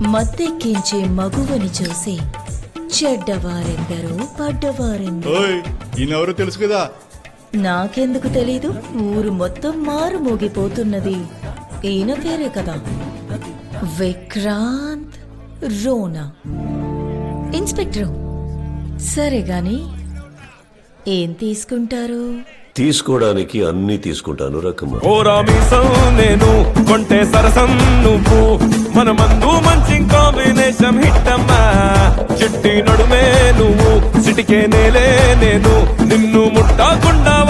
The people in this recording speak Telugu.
మత్తెక్కించే మగువని చూసి చెడ్డవారెందరో పడ్డవారెందరో ఓయ్ ఈయనెవరో తెలుసు కదా నాకెందుకు తెలీదు ఊరు మొత్తం మారు మోగిపోతున్నది ఈయన పేరే కదా విక్రాంత్ రోనా ఇన్స్పెక్టర్ సరే గాని ఏం తీసుకుంటారు తీసుకోవడానికి అన్ని తీసుకుంటాను రకమ్మ ఓరా మీసం నేను కొంటే సరసం నువ్వు మన మందు మంచి కాంబినేషన్ హిట్ అమ్మా చిట్టి నడుమే నువ్వు సిటికే నేలే నేను నిన్ను ముట్టకుండా